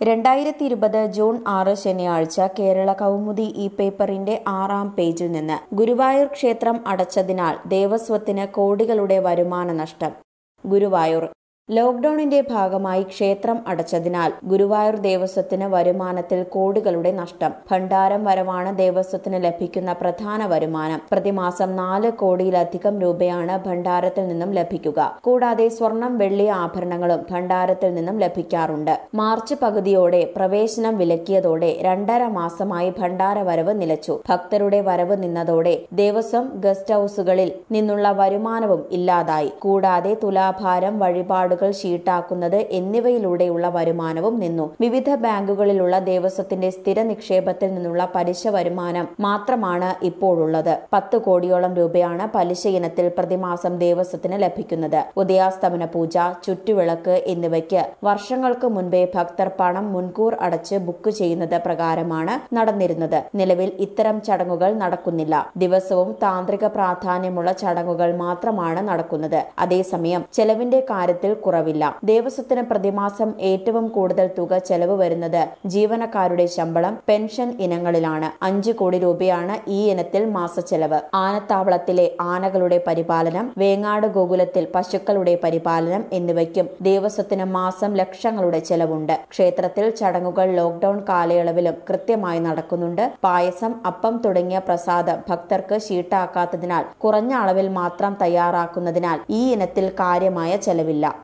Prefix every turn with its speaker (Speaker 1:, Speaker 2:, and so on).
Speaker 1: രണ്ടായിരത്തി ഇരുപത് ജൂൺ ആറ് ശനിയാഴ്ച കേരള കൗമുദി ഈ പേപ്പറിന്റെ ആറാം പേജിൽ നിന്ന് ഗുരുവായൂർ ക്ഷേത്രം അടച്ചതിനാൽ ദേവസ്വത്തിന് കോടികളുടെ വരുമാന നഷ്ടം ഗുരുവായൂർ ലോക്ഡൌണിന്റെ ഭാഗമായി ക്ഷേത്രം അടച്ചതിനാൽ ഗുരുവായൂർ ദേവസ്വത്തിന് വരുമാനത്തിൽ കോടികളുടെ നഷ്ടം ഭണ്ഡാരം വരവാണ് ദേവസ്വത്തിന് ലഭിക്കുന്ന പ്രധാന വരുമാനം പ്രതിമാസം നാല് കോടിയിലധികം രൂപയാണ് ഭണ്ഡാരത്തിൽ നിന്നും ലഭിക്കുക കൂടാതെ സ്വർണം വെള്ളി ആഭരണങ്ങളും ഭണ്ഡാരത്തിൽ നിന്നും ലഭിക്കാറുണ്ട് മാർച്ച് പകുതിയോടെ പ്രവേശനം വിലക്കിയതോടെ രണ്ടര മാസമായി ഭണ്ഡാര വരവ് നിലച്ചു ഭക്തരുടെ വരവ് നിന്നതോടെ ദേവസ്വം ഗസ്റ്റ് ഹൌസുകളിൽ നിന്നുള്ള വരുമാനവും ഇല്ലാതായി കൂടാതെ തുലാഭാരം വഴിപാട് കാർഡുകൾ ഷീട്ടാക്കുന്നത് എന്നിവയിലൂടെയുള്ള വരുമാനവും നിന്നു വിവിധ ബാങ്കുകളിലുള്ള ദേവസ്വത്തിന്റെ സ്ഥിര നിക്ഷേപത്തിൽ നിന്നുള്ള പലിശ വരുമാനം മാത്രമാണ് ഇപ്പോഴുള്ളത് പത്ത് കോടിയോളം രൂപയാണ് പലിശ ഇനത്തിൽ പ്രതിമാസം ദേവസ്വത്തിന് ലഭിക്കുന്നത് ഉദയാസ്തമന പൂജ ചുറ്റുവിളക്ക് എന്നിവയ്ക്ക് വർഷങ്ങൾക്ക് മുൻപേ ഭക്തർ പണം മുൻകൂർ അടച്ച് ബുക്ക് ചെയ്യുന്നത് പ്രകാരമാണ് നടന്നിരുന്നത് നിലവിൽ ഇത്തരം ചടങ്ങുകൾ നടക്കുന്നില്ല ദിവസവും താന്ത്രിക പ്രാധാന്യമുള്ള ചടങ്ങുകൾ മാത്രമാണ് നടക്കുന്നത് അതേസമയം ചെലവിന്റെ കാര്യത്തിൽ കുറവില്ല ദേവസ്വത്തിന് പ്രതിമാസം ഏറ്റവും കൂടുതൽ തുക ചെലവ് വരുന്നത് ജീവനക്കാരുടെ ശമ്പളം പെൻഷൻ ഇനങ്ങളിലാണ് അഞ്ചു കോടി രൂപയാണ് ഈ ഇനത്തിൽ മാസച്ചെലവ് ആനത്താവളത്തിലെ ആനകളുടെ പരിപാലനം വേങ്ങാട് ഗോകുലത്തിൽ പശുക്കളുടെ പരിപാലനം എന്നിവയ്ക്കും ദേവസ്വത്തിന് മാസം ലക്ഷങ്ങളുടെ ചെലവുണ്ട് ക്ഷേത്രത്തിൽ ചടങ്ങുകൾ ലോക്ഡൌൺ കാലയളവിലും കൃത്യമായി നടക്കുന്നുണ്ട് പായസം അപ്പം തുടങ്ങിയ പ്രസാദം ഭക്തർക്ക് ഷീട്ടാക്കാത്തതിനാൽ കുറഞ്ഞ അളവിൽ മാത്രം തയ്യാറാക്കുന്നതിനാൽ ഈ ഇനത്തിൽ കാര്യമായ ചെലവില്ല